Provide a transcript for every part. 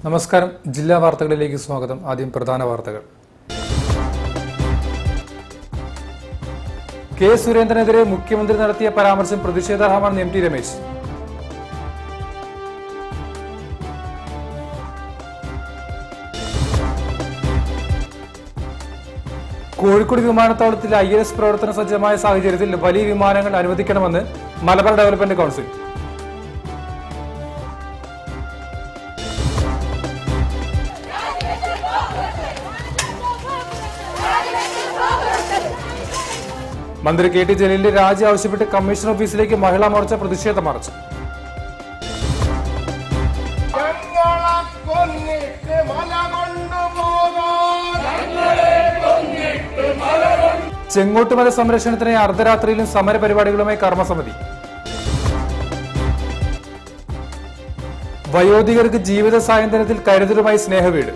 നമസ്കാരം ജില്ലാ വാർത്തകളിലേക്ക് സ്വാഗതം ആദ്യം പ്രധാന വാർത്തകൾ കെ സുരേന്ദ്രനെതിരെ മുഖ്യമന്ത്രി നടത്തിയ പരാമർശം പ്രതിഷേധാർഹമാണെന്ന് എം ടി രമേശ് കോഴിക്കോട് വിമാനത്താവളത്തിൽ ഐ എസ് പ്രവർത്തന സജ്ജമായ സാഹചര്യത്തിൽ വലിയ വിമാനങ്ങൾ അനുവദിക്കണമെന്ന് മലബാർ ഡെവലപ്മെന്റ് കൗൺസിൽ മന്ത്രി കെ ടി ജലീലിന്റെ രാജി ആവശ്യപ്പെട്ട് കമ്മീഷൻ ഓഫീസിലേക്ക് മഹിളാ മോർച്ച പ്രതിഷേധ മാർച്ച് ഞങ്ങളെ കൊന്നിട്ട് മല കൊണ്ടുപോകാൻ ചെങ്ങോട്ടുമല സംരക്ഷണത്തിനായി അർദ്ധരാത്രിയിലും സമരപരിപാടികളുമായി കർമ്മസമിതി വയോധികർക്ക് ജീവിത സായന്തനത്തിൽ കരുതലുമായി സ്നേഹവീട്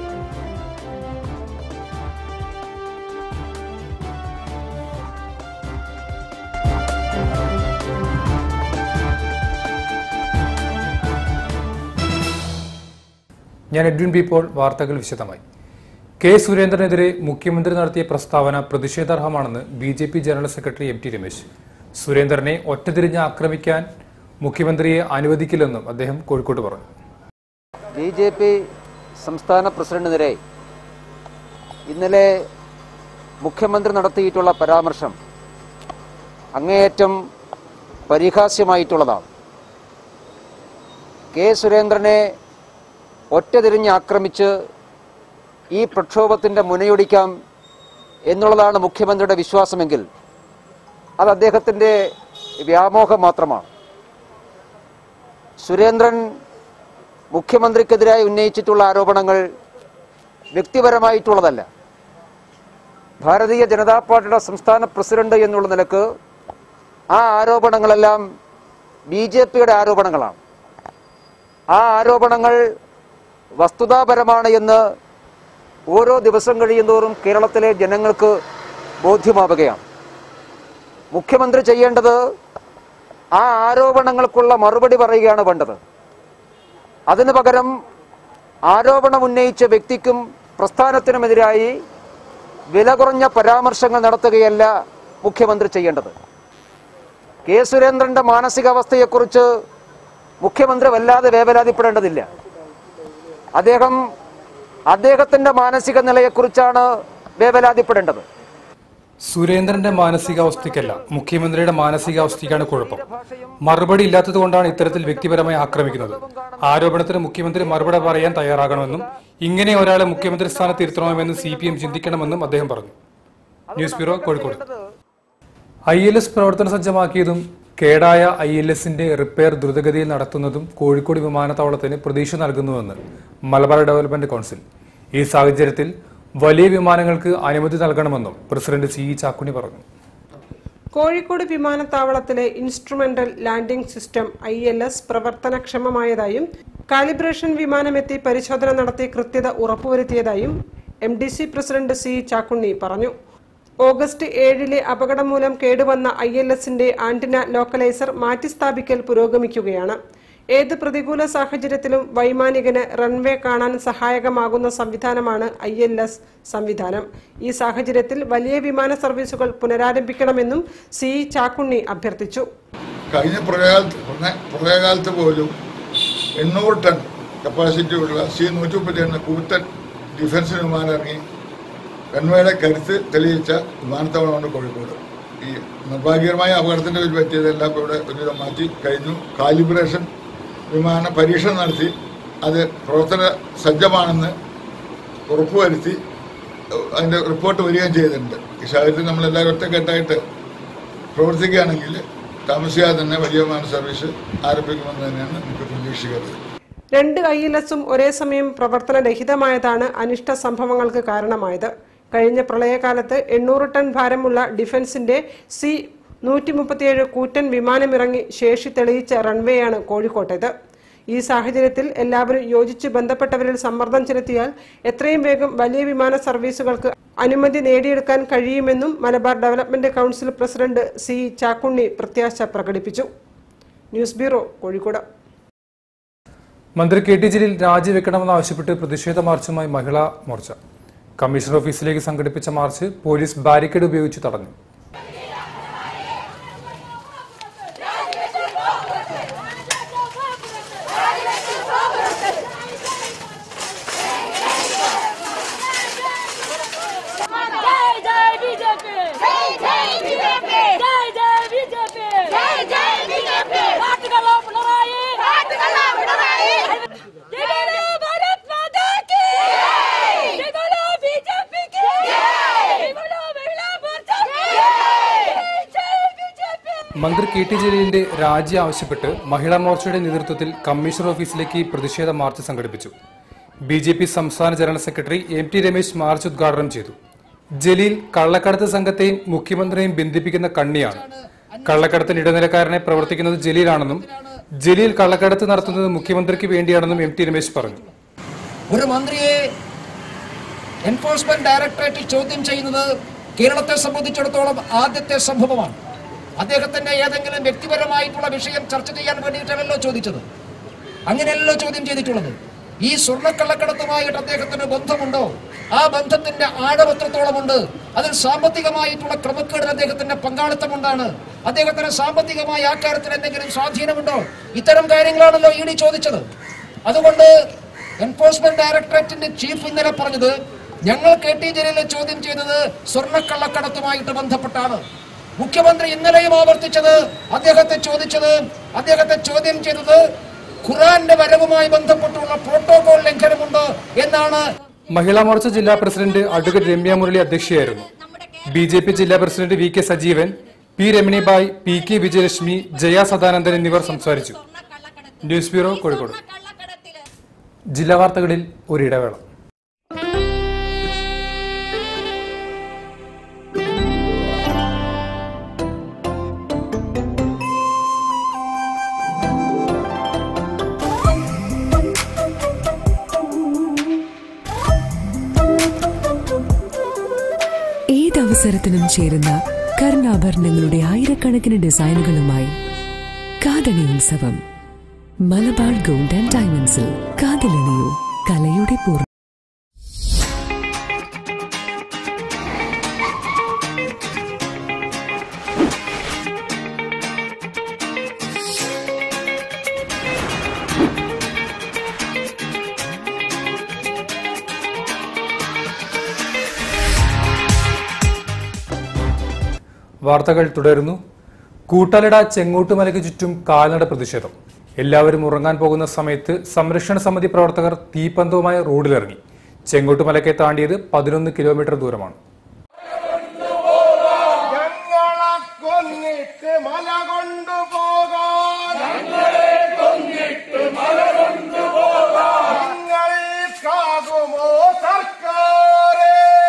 ഞാൻ എഡ്വിൻ ബി പോൾ വാർത്തകൾ വിശദമായി കെ സുരേന്ദ്രനെതിരെ മുഖ്യമന്ത്രി നടത്തിയ പ്രസ്താവന പ്രതിഷേധാർഹമാണെന്ന് B J P general secretary M T Ramesh സുരേന്ദ്രനെ ഒറ്റതിരിഞ്ഞ് ആക്രമിക്കാൻ മുഖ്യമന്ത്രിയെ അനുവദിക്കില്ലെന്നും അദ്ദേഹം കോഴിക്കോട്ട് പറഞ്ഞു ബി ജെ പി സംസ്ഥാന പ്രസിഡന്റിനെതിരെ ഇന്നലെ മുഖ്യമന്ത്രി നടത്തിയിട്ടുള്ള പരാമർശം അങ്ങേയറ്റം പരിഹാസ്യമായിട്ടുള്ളതാണ് കെ സുരേന്ദ്രനെ ഒറ്റതിരിഞ്ഞ് ആക്രമിച്ച് ഈ പ്രക്ഷോഭത്തിൻ്റെ മുനയൊടിക്കാം എന്നുള്ളതാണ് മുഖ്യമന്ത്രിയുടെ വിശ്വാസമെങ്കിൽ അത് അദ്ദേഹത്തിൻ്റെ വ്യാമോഹം മാത്രമാണ് സുരേന്ദ്രൻ മുഖ്യമന്ത്രിക്കെതിരായി ഉന്നയിച്ചിട്ടുള്ള ആരോപണങ്ങൾ വ്യക്തിപരമായിട്ടുള്ളതല്ല ഭാരതീയ ജനതാ പാർട്ടിയുടെ സംസ്ഥാന പ്രസിഡന്റ് എന്നുള്ള നിലക്ക് ആ ആരോപണങ്ങളെല്ലാം ബി ജെ പിയുടെ ആരോപണങ്ങളാണ് ആ ആരോപണങ്ങൾ വസ്തുതാപരമാണ് എന്ന് ഓരോ ദിവസം കഴിയുന്തോറും കേരളത്തിലെ ജനങ്ങൾക്ക് ബോധ്യമാവുകയാണ് മുഖ്യമന്ത്രി ചെയ്യേണ്ടത് ആ ആരോപണങ്ങൾക്കുള്ള മറുപടി പറയുകയാണ് വേണ്ടത് അതിനു പകരം ആരോപണം ഉന്നയിച്ച വ്യക്തിക്കും പ്രസ്ഥാനത്തിനുമെതിരായി വില കുറഞ്ഞ പരാമർശങ്ങൾ നടത്തുകയല്ല മുഖ്യമന്ത്രി ചെയ്യേണ്ടത് കെ സുരേന്ദ്രന്റെ മാനസികാവസ്ഥയെക്കുറിച്ച് മുഖ്യമന്ത്രി വല്ലാതെ വേവലാതിപ്പെടേണ്ടതില്ല അദ്ദേഹം അദ്ദേഹത്തിന്റെ മാനസിക നിലയെക്കുറിച്ചാണ് വേവലാതിപ്പെടേണ്ടത് സുരേന്ദ്രന്റെ മാനസികാവസ്ഥയ്ക്കല്ല മുഖ്യമന്ത്രിയുടെ മാനസികാവസ്ഥയ്ക്കാണ് കുഴപ്പം മറുപടി ഇല്ലാത്തതുകൊണ്ടാണ് ഇത്തരത്തിൽ വ്യക്തിപരമായി ആക്രമിക്കുന്നത് ആരോപണത്തിന് മുഖ്യമന്ത്രി മറുപടി പറയാൻ തയ്യാറാകണമെന്നും ഇങ്ങനെ ഒരാളെ മുഖ്യമന്ത്രി സ്ഥാനത്ത് ഇരുത്തണമെന്ന് സി പി എം ചിന്തിക്കണമെന്നും അദ്ദേഹം പറഞ്ഞു news bureau Kozhikode I L S പ്രവർത്തന സജ്ജമാക്കിയതും കേടായ ഐ എൽ എസിന്റെ റിപ്പയർ ദ്രുതഗതിയിൽ നടത്തുന്നതും കോഴിക്കോട് വിമാനത്താവളത്തിന് പ്രതീക്ഷ നൽകുന്നുവെന്ന് മലബാർ ഡെവലപ്മെന്റ് കൗൺസിൽ ഈ സാഹചര്യത്തിൽ വലിയ വിമാനങ്ങൾക്ക് അനുമതി നൽകണമെന്നും പ്രസിഡന്റ് സി ഇ ചാക്കുണി പറഞ്ഞു കോഴിക്കോട് വിമാനത്താവളത്തിലെ instrumental landing system I L S പ്രവർത്തനക്ഷമമായതായും കാലിബ്രേഷൻ വിമാനമെത്തി പരിശോധന നടത്തി കൃത്യത ഉറപ്പുവരുത്തിയതായും M D C president C Chakkunni പറഞ്ഞു ഓഗസ്റ്റ് ഏഴിലെ അപകടം മൂലം കേടുവന്ന ഐ എൽ എസിന്റെ ആന്റിന ലോക്കലൈസർ മാറ്റിസ്ഥാപിക്കൽ പുരോഗമിക്കുകയാണ് ഏത് പ്രതികൂല സാഹചര്യത്തിലും വൈമാനികന് റൺവേ കാണാൻ സഹായകമാകുന്ന സംവിധാനമാണ് ഐ എൽ എസ് സംവിധാനം ഈ സാഹചര്യത്തിൽ വലിയ വിമാന സർവീസുകൾ പുനരാരംഭിക്കണമെന്നും സി ചാക്കുണ്ണി അഭ്യർത്ഥിച്ചു കഴിഞ്ഞ പ്രളയകാലത്ത് പ്രളയ- പ്രളയകാലത്ത് പോലും എണ്ണൂറ് ടൺ കപ്പാസിറ്റി ഉള്ള സി നൂറ്റി മുപ്പത്തിരണ്ട് കൂറ്റൻ ഡിഫൻസ് വിമാനം ഇറങ്ങി റൺവേയുടെ കരുത്ത് തെളിയിച്ച വിമാനത്താവളമാണ് കോഴിക്കോട് ഈ നിർഭാഗ്യകരമായ അപകടത്തിന്റെ പേരിൽ പറ്റിയതെല്ലാം ഇപ്പോൾ ഇവിടെ ഒരുവിധം മാറ്റി കഴിഞ്ഞു കാലിബ്രേഷൻ വിമാന പരീക്ഷണം നടത്തി അത് പ്രവർത്തന സജ്ജമാണെന്ന് ഉറപ്പുവരുത്തി അതിന്റെ റിപ്പോർട്ട് വരികയും ചെയ്തിട്ടുണ്ട് ഈ സാഹചര്യത്തിൽ നമ്മളെല്ലാവരും ഒറ്റക്കെട്ടായിട്ട് പ്രവർത്തിക്കുകയാണെങ്കിൽ താമസിയാതെ തന്നെ വലിയ വിമാന സർവീസ് ആരംഭിക്കുമെന്ന് തന്നെയാണ് നമുക്ക് പ്രതീക്ഷിക്കുന്നത് രണ്ട് ഐ എൽ എസും ഒരേ സമയം പ്രവർത്തനരഹിതമായതാണ് അനിഷ്ട സംഭവങ്ങൾക്ക് കാരണമായത് കഴിഞ്ഞ പ്രളയകാലത്ത് എണ്ണൂറ് ടൺ ഭാരമുള്ള ഡിഫൻസിന്റെ സി നൂറ്റി മുപ്പത്തിയേഴ് കൂറ്റൻ വിമാനമിറങ്ങി ശേഷി തെളിയിച്ച റൺവേയാണ് കോഴിക്കോട്ടേത് ഈ സാഹചര്യത്തിൽ എല്ലാവരും യോജിച്ച് ബന്ധപ്പെട്ടവരിൽ സമ്മർദ്ദം ചെലുത്തിയാൽ എത്രയും വേഗം വലിയ വിമാന സർവീസുകൾക്ക് അനുമതി നേടിയെടുക്കാൻ കഴിയുമെന്നും Malabar development council president C Chakkunni പ്രത്യാശ പ്രകടിപ്പിച്ചു ന്യൂസ് ബ്യൂറോ കോഴിക്കോട് മന്ത്രി കെ ടി ജലീൽ രാജിവെക്കണമെന്നാവശ്യപ്പെട്ട് പ്രതിഷേധ മാർച്ചുമായി മഹിളാ മോർച്ച കമ്മീഷണർ ഓഫീസിലേക്ക് സംഘടിപ്പിച്ച മാർച്ച് പോലീസ് ബാരിക്കേഡ് ഉപയോഗിച്ച് തടഞ്ഞു जय जय बीजेपी जय जय बीजेपी जय जय बीजेपी जय जय बीजेपी കാട്ടുകളോ പിണറായി കാട്ടുകളോ പിണറായി ജയഗോലോ ഭാരത് മാതാ കി ജയഗോലോ ബിജെപി കി ജയഗോലോ മഹിളാ മോർച്ച ജയ് ജയ് ബിജെപി മന്ത്രി കെ ടി ജലീലിന്റെ രാജി ആവശ്യപ്പെട്ട് മഹിളാ മോർച്ചയുടെ നേതൃത്വത്തിൽ കമ്മീഷണർ ഓഫീസിലേക്ക് പ്രതിഷേധ മാർച്ച് സംഘടിപ്പിച്ചു ബി ജെ പി സംസ്ഥാന general secretary M T Ramesh march ഉദ്ഘാടനം ചെയ്തു ജലീൽ കള്ളക്കടത്ത് സംഘത്തെയും മുഖ്യമന്ത്രിയെയും ബന്ധിപ്പിക്കുന്ന കണ്ണിയാണ് കള്ളക്കടത്തിന് ഇടനിലക്കാരനെ പ്രവർത്തിക്കുന്നത് ജലീലാണെന്നും ജലീൽ കള്ളക്കടത്ത് നടത്തുന്നത് മുഖ്യമന്ത്രിക്ക് വേണ്ടിയാണെന്നും എം ടി രമേശ് പറഞ്ഞു ഒരു മന്ത്രിയെ എൻഫോഴ്സ്മെന്റ് ഡയറക്ടറേറ്റ് ചോദ്യം ചെയ്യുന്നത് കേരളത്തെ സംബന്ധിച്ചിടത്തോളം ആദ്യത്തെ സംഭവമാണ് അദ്ദേഹത്തിന്റെ ഏതെങ്കിലും വ്യക്തിപരമായിട്ടുള്ള വിഷയം ചർച്ച ചെയ്യാൻ വേണ്ടിയിട്ടല്ലല്ലോ ചോദിച്ചത് അങ്ങനെയല്ലോ ചോദ്യം ചെയ്തിട്ടുള്ളത് ഈ സ്വർണ്ണക്കള്ളക്കടത്തുമായിട്ട് അദ്ദേഹത്തിന് ബന്ധമുണ്ടോ ആ ബന്ധത്തിന്റെ ആഴം എത്രത്തോളമുണ്ട് അതിൽ സാമ്പത്തികമായിട്ടുള്ള ക്രമക്കേടിൽ അദ്ദേഹത്തിന്റെ പങ്കാളിത്തമുണ്ടാണ് അദ്ദേഹത്തിന് സാമ്പത്തികമായ ആ കാര്യത്തിൽ എന്തെങ്കിലും സ്വാധീനമുണ്ടോ ഇത്തരം കാര്യങ്ങളാണല്ലോ ഇ ഡി ചോദിച്ചത് അതുകൊണ്ട് എൻഫോഴ്സ്മെന്റ് ഡയറക്ടറേറ്റിന്റെ ചീഫ് ഇന്നലെ പറഞ്ഞത് ഞങ്ങൾ കെ ടി ജലീലിനെ ചോദ്യം ചെയ്തത് സ്വർണ്ണക്കള്ളക്കടത്തുമായിട്ട് ബന്ധപ്പെട്ടാണ് മുഖ്യമന്ത്രി ഇന്നലെയും ആവർത്തിച്ചത് അദ്ദേഹത്തെ ചോദിച്ചത് അദ്ദേഹത്തെ ചോദ്യം ചെയ്തത് ഖുറാന്റെ വരവുമായി ബന്ധപ്പെട്ടുള്ള പ്രോട്ടോകോൾ ലംഘനമുണ്ട് എന്നാണ് മഹിളാ മോർച്ച ജില്ലാ പ്രസിഡന്റ് അഡ്വക്കേറ്റ് രമ്യ മുരളി അധ്യക്ഷയായിരുന്നു ബി ജെ പി ജില്ലാ president V K Sajeevan P Ramanibai P K Vijayalakshmi Jaya Sadanandan എന്നിവർ സംസാരിച്ചു ന്യൂസ് ബ്യൂറോ കോഴിക്കോട് ജില്ലാ വാർത്തകളിൽ ഒരിടവേള ഏതവസരത്തിനും ചേരുന്ന കർണാഭരണങ്ങളുടെ ആയിരക്കണക്കിന് ഡിസൈനുകളുമായി കാതണി ഉത്സവം മലബാർ ഗോൾഡ് ആൻഡ് ഡയമണ്ട്സിൽ കാതിലണിയൂ കലയുടെ പൂർണ്ണ വാർത്തകൾ തുടരുന്നു കൂട്ടലട ചെങ്ങോട്ടുമലയ്ക്ക് ചുറ്റും കാൽനട പ്രതിഷേധം എല്ലാവരും ഉറങ്ങാൻ പോകുന്ന സമയത്ത് സംരക്ഷണ സമിതി പ്രവർത്തകർ തീപ്പന്തവുമായി റോഡിലിറങ്ങി ചെങ്ങോട്ടുമലയ്ക്ക് താണ്ടിയത് പതിനൊന്ന് കിലോമീറ്റർ ദൂരമാണ് ഞങ്ങളെ കൊന്നിട്ട് മല കൊണ്ടുപോകാൻ നിങ്ങൾക്കാകുമോ സർക്കാരേ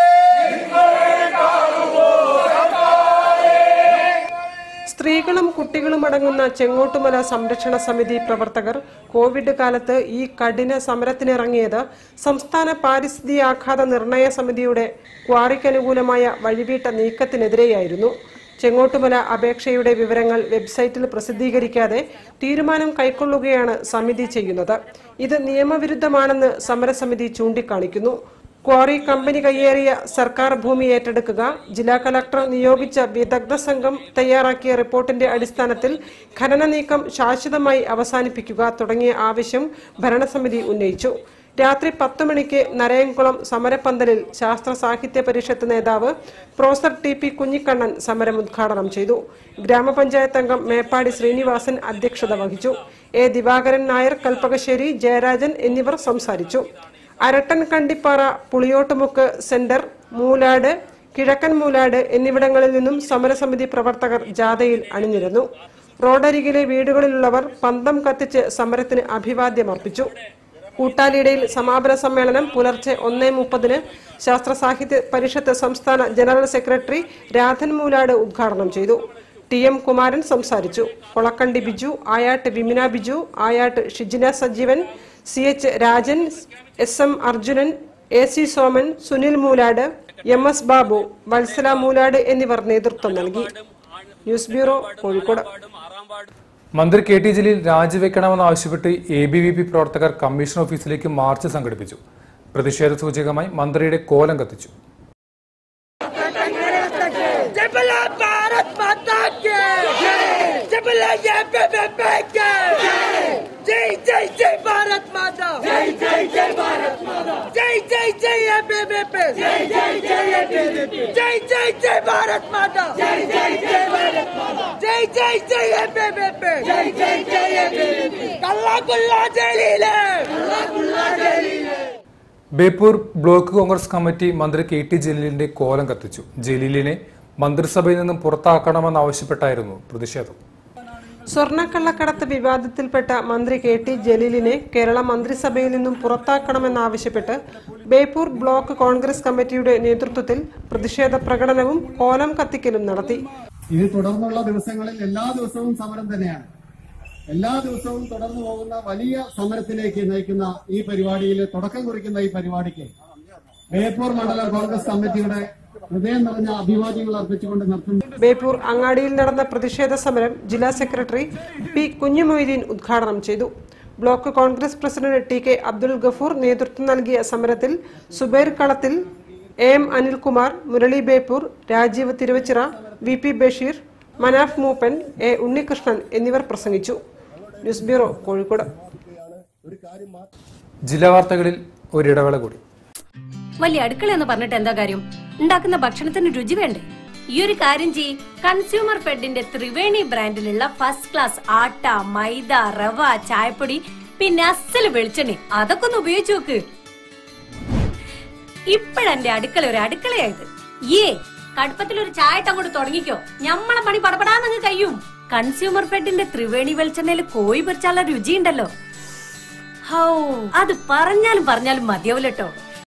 സ്ത്രീകളും കുട്ടികളും അടങ്ങുന്ന ചെങ്ങോട്ടുമല സംരക്ഷണ സമിതി പ്രവർത്തകർ കോവിഡ് കാലത്ത് ഈ കഠിന സമരത്തിനിറങ്ങിയത് സംസ്ഥാന പാരിസ്ഥിതിക ആഘാത നിർണയ സമിതിയുടെ ക്വാറിക്കനുകൂലമായ വഴിവീട്ട നീക്കത്തിനെതിരെയായിരുന്നു ചെങ്ങോട്ടുമല അപേക്ഷയുടെ വിവരങ്ങൾ വെബ്സൈറ്റിൽ പ്രസിദ്ധീകരിക്കാതെ തീരുമാനം കൈക്കൊള്ളുകയാണ് സമിതി ചെയ്യുന്നത് ഇത് നിയമവിരുദ്ധമാണെന്ന് സമരസമിതി ചൂണ്ടിക്കാണിക്കുന്നു ക്വാറി കമ്പനി കയ്യേറിയ സർക്കാർ ഭൂമി ഏറ്റെടുക്കുക ജില്ലാ കളക്ടർ നിയോഗിച്ച വിദഗ്ധ സംഘം തയ്യാറാക്കിയ റിപ്പോർട്ടിന്റെ അടിസ്ഥാനത്തിൽ ഖനന നീക്കം ശാശ്വതമായി അവസാനിപ്പിക്കുക തുടങ്ങിയ ആവശ്യം ഭരണസമിതി ഉന്നയിച്ചു രാത്രി പത്ത് മണിക്ക് നരയംകുളം സമരപ്പന്തലിൽ ശാസ്ത്ര സാഹിത്യ പരിഷത്ത് നേതാവ് പ്രൊഫസർ ടി പി കുഞ്ഞിക്കണ്ണൻ സമരം ഉദ്ഘാടനം ചെയ്തു ഗ്രാമപഞ്ചായത്ത് അംഗം മേപ്പാടി ശ്രീനിവാസൻ അധ്യക്ഷത വഹിച്ചു എ ദിവാകരൻ നായർ കൽപ്പകശ്ശേരി ജയരാജൻ എന്നിവർ സംസാരിച്ചു അരട്ടൻ കണ്ടിപ്പാറ പുളിയോട്ടുമുക്ക് സെന്റർ മൂലാട് കിഴക്കൻ മൂലാട് എന്നിവിടങ്ങളിൽ നിന്നും സമരസമിതി പ്രവർത്തകർ ജാഥയിൽ അണിനിരന്നു റോഡരികിലെ വീടുകളിലുള്ളവർ പന്തം കത്തിച്ച് സമരത്തിന് അഭിവാദ്യമർപ്പിച്ചു കൂട്ടാലിയിടയിൽ സമാപന സമ്മേളനം പുലർച്ചെ ഒന്നേ മുപ്പതിന് ശാസ്ത്ര സാഹിത്യ പരിഷത്ത് സംസ്ഥാന ജനറൽ സെക്രട്ടറി രാധൻ മൂലാട് ഉദ്ഘാടനം ചെയ്തു ടി എം കുമാരൻ സംസാരിച്ചു Kolakkandi Biju Ayattu Vimina Biju Ayattu Shijina Sajeevan C H Rajan S M Arjunan A C Soman Sunil Moolad M S Babu Vatsala Moolad എന്നിവർ നേതൃത്വം നൽകി ന്യൂസ് ബ്യൂറോ കോഴിക്കോട് മന്ത്രി കെ ടി ജലീൽ രാജിവെക്കണമെന്നാവശ്യപ്പെട്ട് എ ബി വി പി പ്രവർത്തകർ കമ്മീഷൻ ഓഫീസിലേക്ക് മാർച്ച് സംഘടിപ്പിച്ചു പ്രതിഷേധ സൂചകമായി മന്ത്രിയുടെ കോലം കത്തിച്ചു जय बोला भारत माता के जय बोला ये पे पे के जय जय जय भारत माता जय जय जय भारत माता जय जय जय ये पे पे जय जय जय ये पे जय जय जय भारत माता जय जय जय भारत माता जय जय जय ये पे जय जय जय ये पे कल्ला गुल्ला जलीले कल्ला गुल्ला जलीले ബേപ്പൂർ ബ്ലോക്ക് കോൺഗ്രസ് കമ്മിറ്റി മന്ത്രി കെ ടി ജലീലിന്റെ കോലം കത്തിച്ചു ജലീലിനെ മന്ത്രിസഭയിൽ നിന്നും പുറത്താക്കണമെന്നാവശ്യപ്പെട്ടായിരുന്നു പ്രതിഷേധം സ്വർണ്ണക്കള്ളക്കടത്ത് വിവാദത്തിൽപ്പെട്ട മന്ത്രി കെ ടി ജലീലിനെ കേരള മന്ത്രിസഭയിൽ നിന്നും പുറത്താക്കണമെന്നാവശ്യപ്പെട്ട് ബേപ്പൂർ ബ്ലോക്ക് കോൺഗ്രസ് കമ്മിറ്റിയുടെ നേതൃത്വത്തിൽ പ്രതിഷേധ പ്രകടനവും കോലം കത്തിക്കലും നടത്തി ഇത് തുടർന്നുള്ള ദിവസങ്ങളിൽ എല്ലാ ദിവസവും സമരം തന്നെയാണ് എല്ലാ ദിവസവും തുടർന്നു പോകുന്ന വലിയ സമരത്തിലേക്ക് നയിക്കുന്ന ഈ പരിപാടിയിൽ തുടക്കം കുറിക്കുന്ന ഈ പരിപാടിക്ക് ബേപ്പൂർ മണ്ഡലം കോൺഗ്രസ് കമ്മിറ്റിയുടെ ഹൃദയം നിറഞ്ഞ അഭിവാദ്യങ്ങൾ അർപ്പിച്ചുകൊണ്ട് നിർത്തുന്നു ബേപ്പൂർ അങ്ങാടിയിൽ നടന്ന പ്രതിഷേധ സമരം ജില്ലാ സെക്രട്ടറി പി കുഞ്ഞുമൊയ്തീൻ ഉദ്ഘാടനം ചെയ്തു block Congress president T K Abdul Gafoor നേതൃത്വം നൽകിയ സമരത്തിൽ Zubair Kalathil A M Anilkumar Murali Beypore Rajeev Thiruvachira V P Basheer Manaf Moopan A Unnikrishnan എന്നിവർ പ്രസംഗിച്ചു ന്യൂസ് ബ്യൂറോ കോഴിക്കോട് ജില്ലാ വാർത്തകളിൽ ഒരിടവേള കൂടി വലിയ അടുക്കള എന്ന് പറഞ്ഞിട്ട് എന്താ കാര്യം ഉണ്ടാക്കുന്ന ഭക്ഷണത്തിന് രുചി വേണ്ടേ ഈ ഒരു കാര്യം ചെയ്യ് കൺസ്യൂമർ ഫെഡിന്റെ ത്രിവേണി ബ്രാൻഡിലുള്ള ഫസ്റ്റ് ക്ലാസ് ആട്ട മൈദ റവ ചായപ്പൊടി പിന്നെ അസല് വെളിച്ചെണ്ണ അതൊക്കെ ഒന്ന് ഉപയോഗിച്ച് നോക്ക് ഇപ്പഴെന്റെ അടുക്കള ഒരു അടുക്കളയായത് ഏ കടുപ്പത്തിൽ ഒരു ചായ അങ്ങോട്ട് തുടങ്ങിക്കോ ഞമ്മളെ പണി പടപടാന്നങ്ങ് കഴിയും കൺസ്യൂമർ ഫെഡിന്റെ ത്രിവേണി വെളിച്ചെണ്ണയിൽ കോഴി പൊരിച്ചാലുള്ള രുചിയുണ്ടല്ലോ ഹൗ അത് പറഞ്ഞാലും പറഞ്ഞാലും മതിയാവില്ലട്ടോ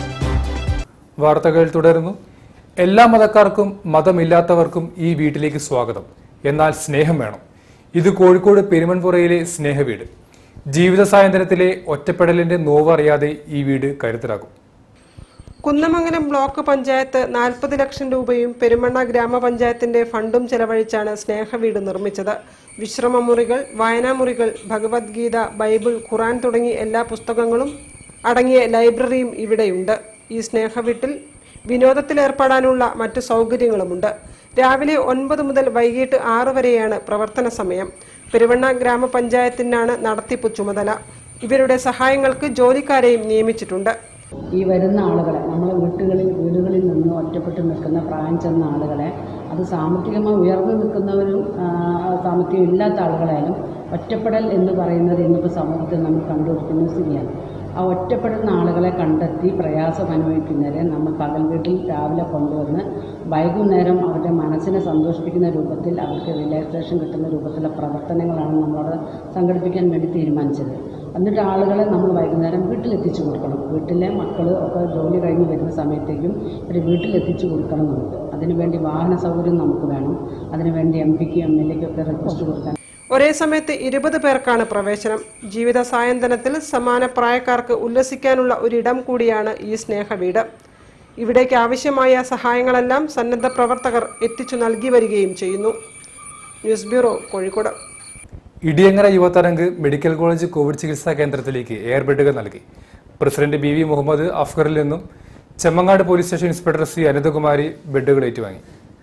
വാർത്തകൾ തുടരുന്നു എല്ലാ മതക്കാർക്കും മതമില്ലാത്തവർക്കും ഈ വീട്ടിലേക്ക് സ്വാഗതം എന്നാൽ സ്നേഹം വേണം ഇത് കോഴിക്കോട് പെരുമൺപുറയിലെ സ്നേഹവീട് ജീവിത സായന്തനത്തിലെ ഒറ്റപ്പെടലിന്റെ നോവ് അറിയാതെ ഈ വീട് കരുത്തരാകും കുന്നമംഗലം ബ്ലോക്ക് പഞ്ചായത്ത് നാൽപ്പത് ലക്ഷം രൂപയും പെരുമണ്ണ ഗ്രാമപഞ്ചായത്തിന്റെ ഫണ്ടും ചെലവഴിച്ചാണ് സ്നേഹവീട് നിർമ്മിച്ചത് വിശ്രമമുറികൾ വായനാമുറികൾ ഭഗവത്ഗീത ബൈബിൾ ഖുറാൻ തുടങ്ങി എല്ലാ പുസ്തകങ്ങളും അടങ്ങിയ ലൈബ്രറിയും ഇവിടെയുണ്ട് ഈ സ്നേഹവീട്ടിൽ വിനോദത്തിലേർപ്പെടാനുള്ള മറ്റു സൗകര്യങ്ങളുമുണ്ട് രാവിലെ ഒൻപത് മുതൽ വൈകിട്ട് ആറ് വരെയാണ് പ്രവർത്തന സമയം പെരുവണ്ണ ഗ്രാമപഞ്ചായത്തിനാണ് നടത്തിപ്പ് ചുമതല ഇവരുടെ സഹായങ്ങൾക്ക് ജോലിക്കാരെയും നിയമിച്ചിട്ടുണ്ട് ഈ വരുന്ന ആളുകളെ നമ്മളെ വീട്ടുകളിൽ വീടുകളിൽ നിന്ന് ഒറ്റപ്പെട്ട് നിൽക്കുന്ന പ്രായം ചെന്ന ആളുകളെ അത് സാമ്പത്തികമായി ഉയർന്നു നിൽക്കുന്നവരും ആ, സാമ്പത്തികം ഇല്ലാത്ത ആളുകളായാലും ഒറ്റപ്പെടൽ എന്ന് പറയുന്നത് ഇന്നിപ്പോൾ സമൂഹത്തിൽ നമ്മൾ കണ്ടുപിടിക്കുന്ന സ്ഥിതിയാണ് ആ ഒറ്റപ്പെടുന്ന ആളുകളെ കണ്ടെത്തി പ്രയാസം അനുഭവിക്കുന്നവരെ നമ്മൾ പകൽ വീട്ടിൽ രാവിലെ കൊണ്ടുവന്ന് വൈകുന്നേരം അവരുടെ മനസ്സിനെ സന്തോഷിപ്പിക്കുന്ന രൂപത്തിൽ അവർക്ക് റിലാക്സേഷൻ കിട്ടുന്ന രൂപത്തിലുള്ള പ്രവർത്തനങ്ങളാണ് നമ്മളവിടെ സംഘടിപ്പിക്കാൻ വേണ്ടി തീരുമാനിച്ചത് എന്നിട്ട് ആളുകളെ നമ്മൾ വൈകുന്നേരം വീട്ടിലെത്തിച്ചു കൊടുക്കണം വീട്ടിലെ മക്കൾ ഒക്കെ ജോലി കഴിഞ്ഞ് വരുന്ന സമയത്തേക്കും ഒരു വീട്ടിലെത്തിച്ചു കൊടുക്കണം നമുക്ക് അതിനുവേണ്ടി വാഹന സൗകര്യം നമുക്ക് വേണം അതിനുവേണ്ടി എം പിക്കും എം എൽ എക്കും ഒക്കെ റിക്വസ്റ്റ് കൊടുക്കാൻ ഒരേ സമയത്ത് ഇരുപത് പേർക്കാണ് പ്രവേശനം ജീവിത സായന്തനത്തിൽ സമാന പ്രായക്കാർക്ക് ഉല്ലസിക്കാനുള്ള ഒരിടം കൂടിയാണ് ഈ സ്നേഹവീട് ഇവിടേക്ക് ആവശ്യമായ സഹായങ്ങളെല്ലാം സന്നദ്ധ പ്രവർത്തകർ എത്തിച്ചു നൽകി വരികയും ചെയ്യുന്നു news bureau Kozhikode Idiyangara Yuvatharang medical college covid ചികിത്സാ കേന്ദ്രത്തിലേക്ക് എയർ ബെഡുകൾ നൽകി പ്രസിഡന്റ് ബി വി മുഹമ്മദ് അഫ്ഗറിൽ നിന്നും Chemmangad police station inspector C Anithakumari ബെഡുകൾ ഏറ്റുവാങ്ങി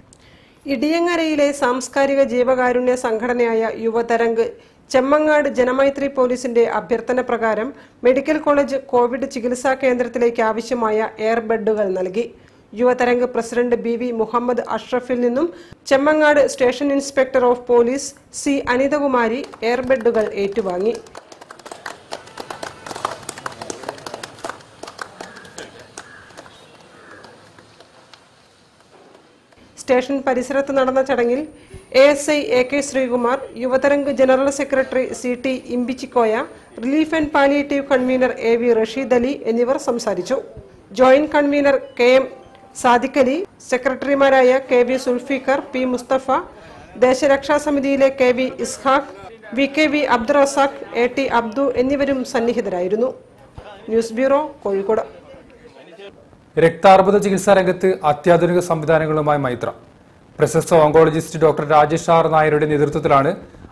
ഇടിയങ്ങരയിലെ സാംസ്കാരിക ജീവകാരുണ്യ സംഘടനയായ യുവതരംഗ് ചെമ്മങ്ങാട് ജനമൈത്രി പോലീസിന്റെ അഭ്യർത്ഥന പ്രകാരം മെഡിക്കൽ കോളേജ് കോവിഡ് ചികിത്സാ കേന്ദ്രത്തിലേക്ക് ആവശ്യമായ എയർ ബെഡുകൾ നൽകി Yuvatharang president B V Muhammad അഷ്റഫിൽ നിന്നും Chemmangad station inspector of police C Anithakumari air ബെഡുകൾ ഏറ്റുവാങ്ങി സ്റ്റേഷൻ പരിസരത്ത് നടന്ന ചടങ്ങിൽ A S I A K Sreekumar Yuvatharang general secretary C T Imbichikoya relief and palliative convener A V Rasheed Ali എന്നിവർ സംസാരിച്ചു joint convener K M Sadiq Ali സെക്രട്ടറിമാരായ K V Zulfiqar P Mustafa ദേശരക്ഷാ സമിതിയിലെ K V Ishaq V K V Abdul Razak A T Abdu എന്നിവരും സന്നിഹിതരായിരുന്നു ന്യൂസ് ബ്യൂറോ കോഴിക്കോട് രക്താർബുദ ചികിത്സാ രംഗത്ത് അത്യാധുനിക സംവിധാനങ്ങളുമായി മൈത്ര പ്രശസ്ത ഓങ്കോളജിസ്റ്റ് ഡോക്ടർ രാജേഷ് ആർ നായരുടെ നേതൃത്വത്തിലാണ്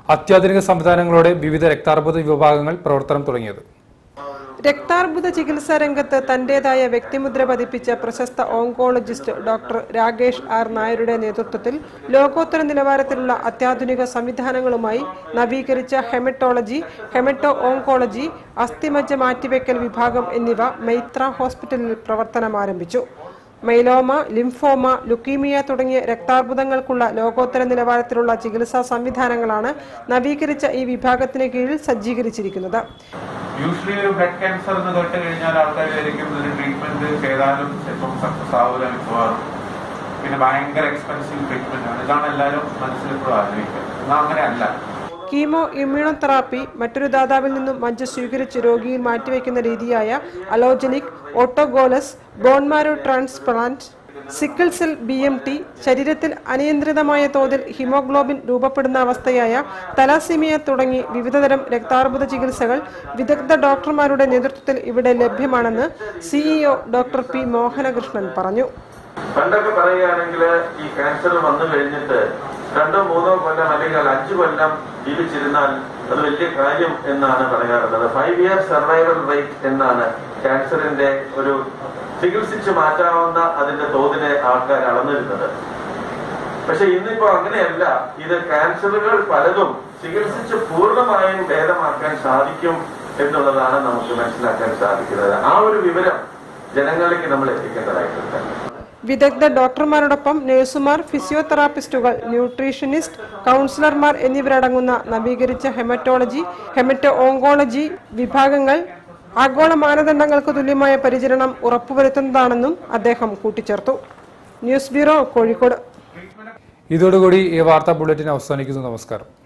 അത്യാധുനിക സംവിധാനങ്ങളോടെ വിവിധ രക്താർബുദ വിഭാഗങ്ങൾ പ്രവർത്തനം തുടങ്ങിയത് രക്താർബുദ ചികിത്സാ രംഗത്ത് തന്റേതായ വ്യക്തിമുദ്ര പതിപ്പിച്ച പ്രശസ്ത ഓങ്കോളജിസ്റ്റ് ഡോക്ടർ രാകേഷ് ആർ നായരുടെ നേതൃത്വത്തിൽ ലോകോത്തര നിലവാരത്തിലുള്ള അത്യാധുനിക സംവിധാനങ്ങളുമായി നവീകരിച്ച ഹെമറ്റോളജി ഹെമറ്റോ ഓങ്കോളജി അസ്ഥിമജ്ജ മാറ്റിവെക്കൽ വിഭാഗം എന്നിവ മൈത്ര ഹോസ്പിറ്റലിൽ പ്രവർത്തനം ആരംഭിച്ചു മൈലോമ ലിംഫോമ ലുക്കീമിയ തുടങ്ങിയ രക്താർബുദങ്ങൾക്കുള്ള ലോകോത്തര നിലവാരത്തിലുള്ള ചികിത്സാ സംവിധാനങ്ങളാണ് നവീകരിച്ച ഈ വിഭാഗത്തിന് കീഴിൽ സജ്ജീകരിച്ചിരിക്കുന്നത് യൂഷ്വലി ഒരു ബ്ലഡ് ക്യാൻസർ എന്ന് കേട്ട് കഴിഞ്ഞാൽ ആൾക്കാർ വിചാരിക്കും ഒരു ട്രീറ്റ്മെന്റ് ചെയ്താലും ചിലപ്പം സക്സസ് ആവില്ല മിക്കവാറും പിന്നെ ഭയങ്കര എക്സ്പെൻസീവ് ട്രീറ്റ്മെന്റ് ആണ് ഇതാണ് എല്ലാവരും മനസ്സിലിപ്പോഴും ആലോചിക്കുന്നത് എന്നാൽ അങ്ങനെയല്ല കീമോ ഇമ്മ്യൂണോതെറാപ്പി മറ്റൊരു ദാതാവിൽ നിന്നും മജ്ജ സ്വീകരിച്ച് രോഗിയിൽ മാറ്റിവെക്കുന്ന രീതിയായ allogeneic autologous bone marrow transplant sickle cell B M T ശരീരത്തിൽ അനിയന്ത്രിതമായ തോതിൽ ഹിമോഗ്ലോബിൻ രൂപപ്പെടുന്ന അവസ്ഥയായ തലാസിമിയ തുടങ്ങി വിവിധതരം രക്താർബുദ ചികിത്സകൾ വിദഗ്ധ ഡോക്ടർമാരുടെ നേതൃത്വത്തിൽ ഇവിടെ ലഭ്യമാണെന്ന് സിഇഒ ഡോക്ടർ പി മോഹനകൃഷ്ണൻ പറഞ്ഞു പണ്ടൊക്കെ പറയുകയാണെങ്കിൽ ഈ ക്യാൻസർ വന്നു കഴിഞ്ഞിട്ട് രണ്ടോ മൂന്നോ കൊല്ലം അല്ലെങ്കിൽ അഞ്ചു കൊല്ലം ജീവിച്ചിരുന്നാൽ അത് വലിയ കാര്യം എന്നാണ് പറയാറുള്ളത് ഫൈവ് ഇയർ സർവൈവൽ റേറ്റ് എന്നാണ് ക്യാൻസറിന്റെ ഒരു ചികിത്സിച്ച് മാറ്റാവുന്ന അതിന്റെ തോതിനെ ആൾക്കാർ അളന്നിരുന്നത് പക്ഷെ ഇന്നിപ്പോ അങ്ങനെയല്ല ഇത് ക്യാൻസറുകൾ പലതും ചികിത്സിച്ച് പൂർണ്ണമായും ഭേദമാക്കാൻ സാധിക്കും എന്നുള്ളതാണ് നമുക്ക് മനസ്സിലാക്കാൻ സാധിക്കുന്നത് ആ ഒരു വിവരം ജനങ്ങളിലേക്ക് നമ്മൾ എത്തിക്കേണ്ടതായിട്ടുണ്ട് വിദഗ്ധ ഡോക്ടർമാരോടൊപ്പം നഴ്സുമാർ ഫിസിയോതെറാപ്പിസ്റ്റുകൾ ന്യൂട്രീഷനിസ്റ്റ് കൗൺസിലർമാർ എന്നിവരടങ്ങുന്ന നവീകരിച്ച ഹെമറ്റോളജി ഹെമറ്റോ ഓങ്കോളജി വിഭാഗങ്ങൾ ആഗോള മാനദണ്ഡങ്ങൾക്ക് തുല്യമായ പരിചരണം ഉറപ്പുവരുത്തുന്നതാണെന്നും അദ്ദേഹം കൂട്ടിച്ചേർത്തു ന്യൂസ് ബ്യൂറോ കോഴിക്കോട് ഇതോടുകൂടി ഈ വാർത്താ ബുള്ളറ്റിൻ അവസാനിക്കുന്നു നമസ്കാരം